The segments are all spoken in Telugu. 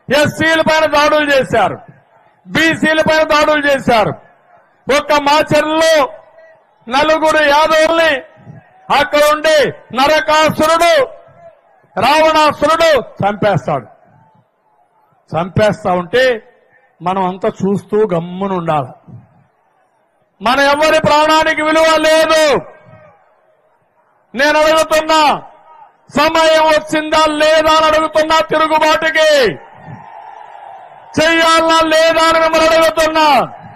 ఎస్సీల పైన దాడులు చేశారు బీసీల పైన దాడులు చేశారు ఒక్క మాచర్లో నలుగురు యాదవుల్ని అక్కడ ఉండి నరకాసురుడు రావణాసురుడు చంపేస్తాడు చంపేస్తా ఉంటే మనం అంతా చూస్తూ గమ్మునుండాలి మన ఎవరి ప్రాణానికి విలువ లేదు నేను అడుగుతున్నా సమయం వచ్చిందా లేదా అని అడుగుతున్నా తిరుగుబాటుకి చెయ్యాలా లేదా అని మిమ్మల్ని అడుగుతున్నా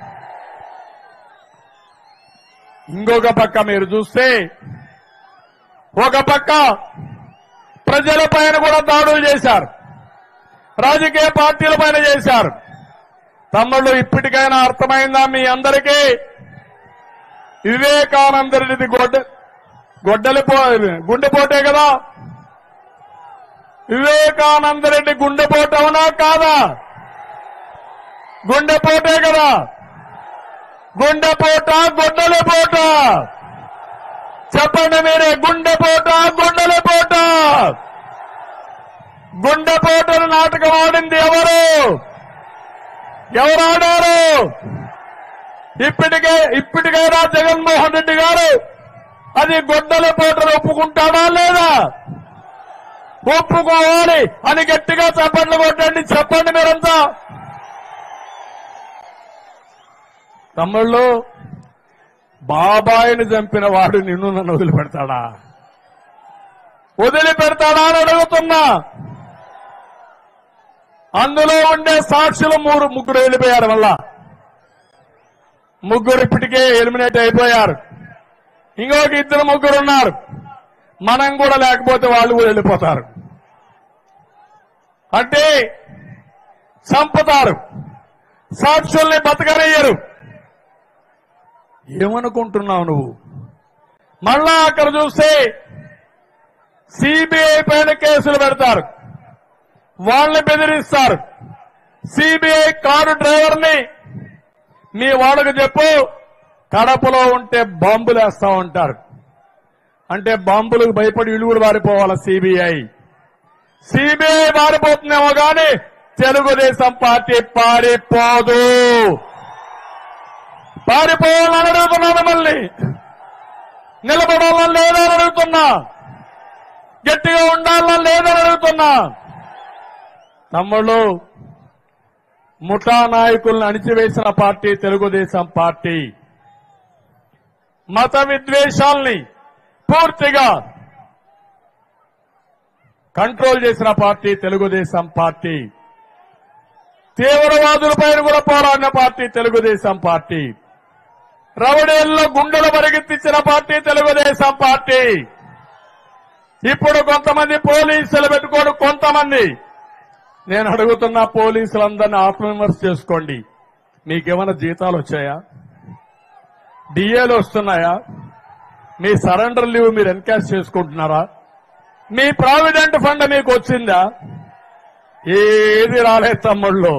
ఇంకొక పక్క మీరు చూస్తే ఒక పక్క ప్రజల పైన కూడా దాడులు చేశారు రాజకీయ పార్టీల పైన చేశారు తమ్ముళ్ళు ఇప్పటికైనా అర్థమైందా మీ అందరికీ వివేకానంద రెడ్డిది గొడ్డ గొడ్డలి పో గుండెపోటే కదా వివేకానంద రెడ్డి గుండెపోటు అవునా కాదా గుండెపోటే కదా గుండెపోట గొడ్డలి పోట చెప్పండి మీరే గుండెపోట గొడ్డలి పోట గుండెపోటను నాటకం ఆడింది ఎవరు ఎవరు ఆడారు ఇప్పటికే ఇప్పటికైనా జగన్మోహన్ రెడ్డి గారు అది గొడ్డల పోటలు ఒప్పుకుంటాడా లేదా ఒప్పుకోవాలి అని గట్టిగా చప్పట్లు కొట్టండి చెప్పండి మీరంతా తమ్ముళ్ళు బాబాయిని చంపిన వాడు నిన్ను నన్ను వదిలిపెడతాడా వదిలిపెడతాడా అని అడుగుతున్నా అందులో ఉండే సాక్షులు మూడు ముగ్గురు వెళ్ళిపోయారు మళ్ళా ముగ్గురు ఇప్పటికే ఎలిమినేట్ అయిపోయారు ఇంకొక ఇద్దరు ముగ్గురు ఉన్నారు మనం కూడా లేకపోతే వాళ్ళు కూడా వెళ్ళిపోతారు అంటే చంపుతారు సాక్షుల్ని బతకనయ్యరు ఏమనుకుంటున్నావు నువ్వు మళ్ళా అక్కడ చూస్తే సిబిఐ పైన కేసులు పెడతారు వాళ్ళని బెదిరిస్తారు సిబిఐ కారు డ్రైవర్ని మీ వాళ్ళకు చెప్పు కడపలో ఉంటే బాంబులు వేస్తా ఉంటారు అంటే బాంబులకు భయపడి ఇల్లు కూడా పారిపోవాలి సిబిఐ సిబిఐ పారిపోతుందేమో కానీ తెలుగుదేశం పార్టీ పారిపోదు పారిపోవాలని అడుగుతున్నా మిమ్మల్ని నిలబడాలని లేదని అడుగుతున్నా గట్టిగా ఉండాలని లేదని అడుగుతున్నా తమ్ముళ్ళు ముఠా నాయకులను అణిచివేసిన పార్టీ తెలుగుదేశం పార్టీ మత విద్వేషాల్ని పూర్తిగా కంట్రోల్ చేసిన పార్టీ తెలుగుదేశం పార్టీ తీవ్రవాదులపైన కూడా పోరాడిన పార్టీ తెలుగుదేశం పార్టీ రవడేల్లో గుండెలు పరిగెత్తించిన పార్టీ తెలుగుదేశం పార్టీ ఇప్పుడు కొంతమంది పోలీసులు పెట్టుకోడు కొంతమంది నేను అడుగుతున్న పోలీసులందరినీ ఆత్మవిమర్శ చేసుకోండి మీకేమైనా జీతాలు వచ్చాయా డిఏలు వస్తున్నాయా మీ సరెండర్ లీవ్ మీరు ఎన్కాష్ చేసుకుంటున్నారా మీ ప్రావిడెంట్ ఫండ్ మీకు వచ్చిందా ఏది రాలేదు తమ్ముళ్ళు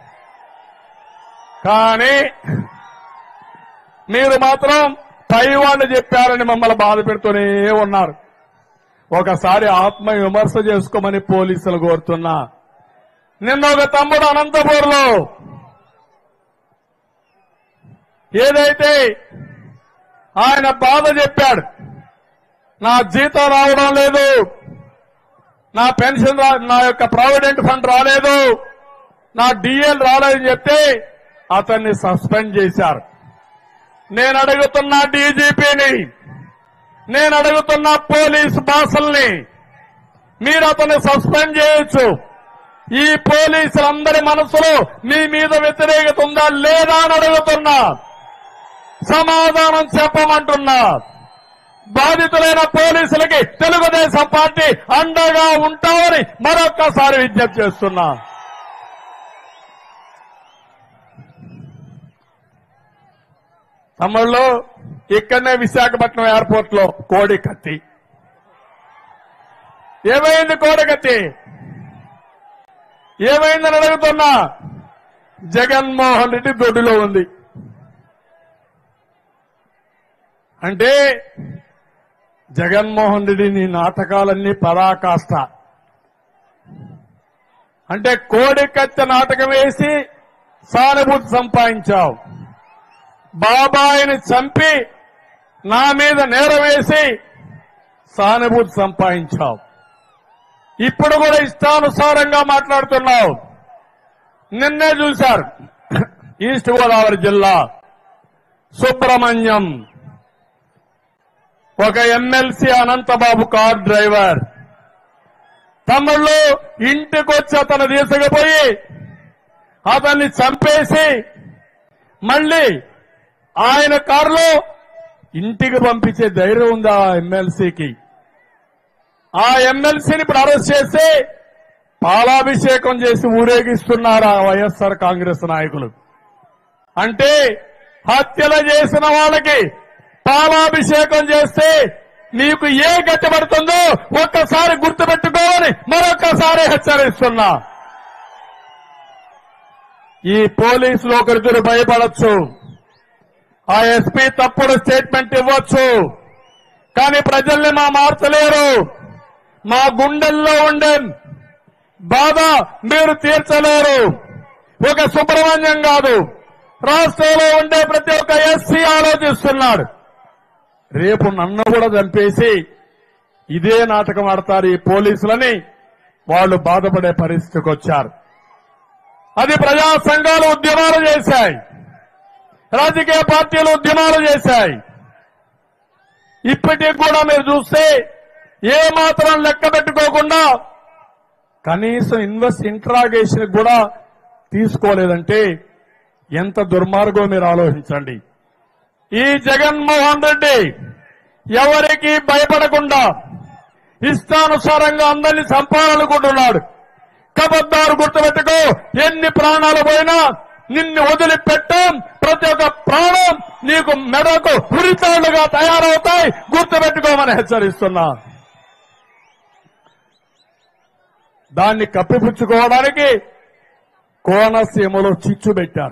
కానీ మీరు మాత్రం పై వాళ్ళు చెప్పారని మమ్మల్ని బాధ పెడుతూనే ఉన్నారు ఒకసారి ఆత్మ విమర్శ చేసుకోమని పోలీసులు కోరుతున్నా నిన్న ఒక తమ్ముడు అనంతపూర్లో ఏదైతే ఆయన బాధ చెప్పాడు నా జీతం రావడం లేదు నా పెన్షన్ రా నా యొక్క ప్రావిడెంట్ ఫండ్ రాలేదు నా డిఎల్ రాలేదని చెప్తే అతన్ని సస్పెండ్ చేశారు నేను అడుగుతున్న డీజీపీని నేను అడుగుతున్న పోలీస్ బాసుల్ని మీరు అతన్ని సస్పెండ్ చేయొచ్చు ఈ పోలీసులందరి మనసులో మీ మీద వ్యతిరేకత ఉందా లేదా అని అడుగుతున్నా సమాధానం చెప్పమంటున్నా బాధితులైన పోలీసులకి తెలుగుదేశం పార్టీ అండగా ఉంటామని మరొక్కసారి విజ్ఞప్తి చేస్తున్నా తమ్ముళ్ళు ఇక్కడనే విశాఖపట్నం ఎయిర్పోర్ట్ లో కోడి కత్తి ఏమైంది కోడి కత్తి ఏమైందని అడుగుతున్నా జగన్మోహన్ రెడ్డి దొడ్డిలో ఉంది అంటే జగన్మోహన్ రెడ్డి నీ నాటకాలన్నీ పరాకాష్ట అంటే కోడి కత్తి నాటకం వేసి సానుభూతి సంపాదించావు బాబాయిని చంపి నా మీద నేరం వేసి సానుభూతి సంపాదించావు ఇప్పుడు కూడా ఇష్టానుసారంగా మాట్లాడుతున్నావు నిన్నే చూశారు ఈస్ట్ గోదావరి జిల్లా సుబ్రహ్మణ్యం ఒక ఎమ్మెల్సీ అనంతబాబు కార్ డ్రైవర్ తమ్ముళ్ళు ఇంటికొచ్చి అతను తీసుకుపోయి అతన్ని చంపేసి మళ్ళీ ఆయన కారులో ఇంటికి పంపించే ధైర్యం ఉందా ఆ ఎమ్మెల్సీకి ఆ ఎమ్మెల్సీని ఇప్పుడు అరెస్ట్ చేసి పాలాభిషేకం చేసి ఊరేగిస్తున్నారు ఆ వైఎస్ఆర్ కాంగ్రెస్ నాయకులు అంటే హత్యలు చేసిన వాళ్ళకి పాలాభిషేకం చేస్తే మీకు ఏ గట్టి పడుతుందో ఒక్కసారి గుర్తుపెట్టుకోవాలని మరొకసారి హెచ్చరిస్తున్నా ఈ పోలీసులు ఒకరిద్దరు భయపడచ్చు ఆ ఎస్పీ తప్పుడు స్టేట్మెంట్ ఇవ్వచ్చు కానీ ప్రజల్ని మా మార్చలేరు మా గుండెల్లో ఉండే బాధ మీరు తీర్చలేరు ఒక సుబ్రహ్మణ్యం కాదు రాష్ట్రంలో ఉండే ప్రతి ఒక్క ఎస్సీ ఆలోచిస్తున్నాడు రేపు నన్ను కూడా చంపేసి ఇదే నాటకం ఆడతారు ఈ పోలీసులని వాళ్ళు బాధపడే పరిస్థితికి వచ్చారు అది ప్రజా సంఘాలు ఉద్యమాలు చేశాయి రాజకీయ పార్టీలు ఉద్యమాలు చేశాయి ఇప్పటికి కూడా మీరు చూస్తే ఏ మాత్రం లెక్క పెట్టుకోకుండా కనీసం ఇన్వెస్ట్ ఇంట్రాగేషన్ కూడా తీసుకోలేదంటే ఎంత దుర్మార్గం మీరు ఆలోచించండి ఈ జగన్మోహన్ రెడ్డి ఎవరికి భయపడకుండా ఇష్టానుసారంగా అందరినీ చంపాలనుకుంటున్నాడు కబద్దారు గుర్తుపెట్టుకో ఎన్ని ప్రాణాలు పోయినా నిన్ను వదిలిపెట్టాం ప్రతి ఒక్క ప్రాణం నీకు మెడకు ఉరితాళ్లుగా తయారవుతాయి గుర్తుపెట్టుకోమని హెచ్చరిస్తున్నా దాన్ని కప్పిపుచ్చుకోవడానికి కోనసీమలో చిచ్చు పెట్టారు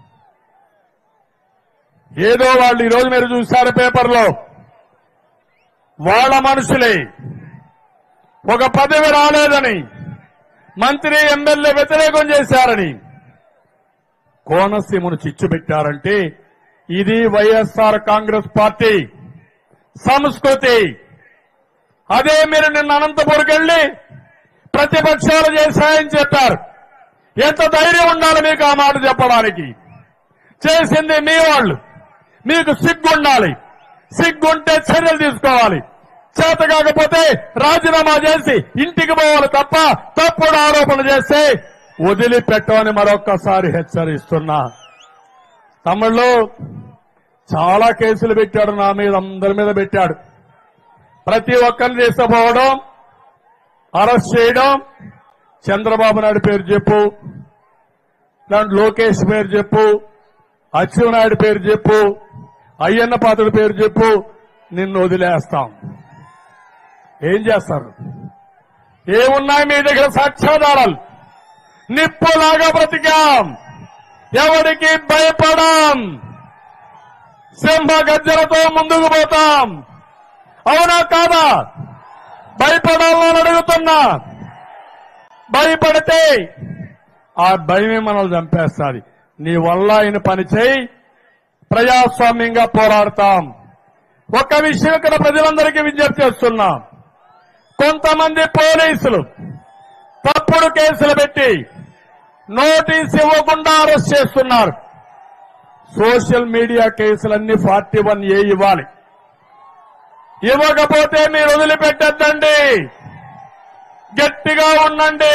ఏదో వాళ్ళు ఈరోజు మీరు చూశారు పేపర్లో వాళ్ళ మనుషులే ఒక పదవి రాలేదని మంత్రి ఎమ్మెల్యే వ్యతిరేకం చేశారని కోనసీమను చిచ్చు పెట్టారంటే ఇది వైఎస్ఆర్ కాంగ్రెస్ పార్టీ సంస్కృతి అదే మీరు నిన్న అనంతపురికి వెళ్లి ప్రతిపక్షాలు చేశాయని చెప్పారు ఎంత ధైర్యం ఉండాలి మీకు ఆ మాట చెప్పడానికి చేసింది మీ వాళ్ళు మీకు సిగ్గుండాలి సిగ్గుంటే చర్యలు తీసుకోవాలి చేత కాకపోతే రాజీనామా చేసి ఇంటికి పోవాలి తప్ప తప్పుడు ఆరోపణలు చేస్తే వదిలిపెట్టమని మరొక్కసారి హెచ్చరిస్తున్నా తమిళ్లో చాలా కేసులు పెట్టాడు నా మీద అందరి మీద పెట్టాడు ప్రతి ఒక్కరిని తీసుకుపోవడం అరెస్ట్ చేయడం చంద్రబాబు నాయుడు పేరు చెప్పు దాంట్లో లోకేష్ పేరు చెప్పు అచ్చెన్నాయుడు పేరు చెప్పు అయ్యన్న పాత్రుడి పేరు చెప్పు నిన్ను వదిలేస్తాం ఏం చేస్తారు ఏమున్నాయి మీ దగ్గర సాక్ష్యాధారాలు నిప్పులాగా బ్రతికాం ఎవరికి భయపడాం సింహ గజ్జలతో ముందుకు పోతాం అవునా కాదా భయపడాలని అడుగుతున్నా భయపడితే ఆ భయమే మనల్ని చంపేస్తుంది నీ వల్ల ఆయన పని చేయి ప్రజాస్వామ్యంగా పోరాడతాం ఒక విషయం ఇక్కడ ప్రజలందరికీ విజ్ఞప్తి చేస్తున్నా కొంతమంది పోలీసులు తప్పుడు కేసులు పెట్టి నోటీస్ ఇవ్వకుండా అరెస్ట్ చేస్తున్నారు సోషల్ మీడియా కేసులన్నీ ఫార్టీ వన్ ఏ ఇవ్వాలి ఇవ్వకపోతే మీరు వదిలిపెట్టద్దండి గట్టిగా ఉండండి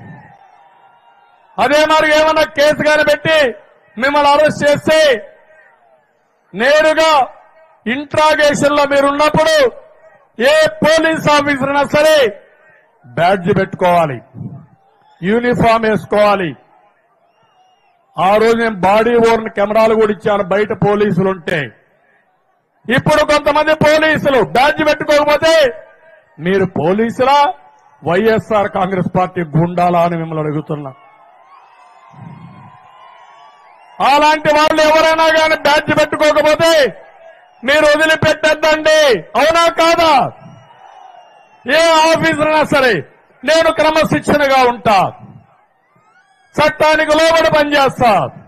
అదే మరి ఏమన్నా కేసు కానీ పెట్టి మిమ్మల్ని అరెస్ట్ చేస్తే నేరుగా ఇంట్రాగేషన్ లో మీరున్నప్పుడు ఏ పోలీస్ ఆఫీసర్ అయినా సరే బ్యాడ్జ్ పెట్టుకోవాలి యూనిఫామ్ వేసుకోవాలి ఆ రోజు నేను బాడీ ఓర్న్ కెమెరాలు కూడా ఇచ్చాను బయట పోలీసులు ఉంటే ఇప్పుడు కొంతమంది పోలీసులు బ్యాడ్జ్ పెట్టుకోకపోతే మీరు పోలీసులా వైఎస్ఆర్ కాంగ్రెస్ పార్టీ గుండాలా అని మిమ్మల్ని అడుగుతున్నా అలాంటి వాళ్ళు ఎవరైనా కానీ బ్యాడ్జ్ పెట్టుకోకపోతే మీరు వదిలిపెట్టద్దండి అవునా కాదా ఏ ఆఫీసర్ అయినా సరే నేను క్రమశిక్షణగా ఉంటా చట్టానికి లోబడి పనిచేస్తా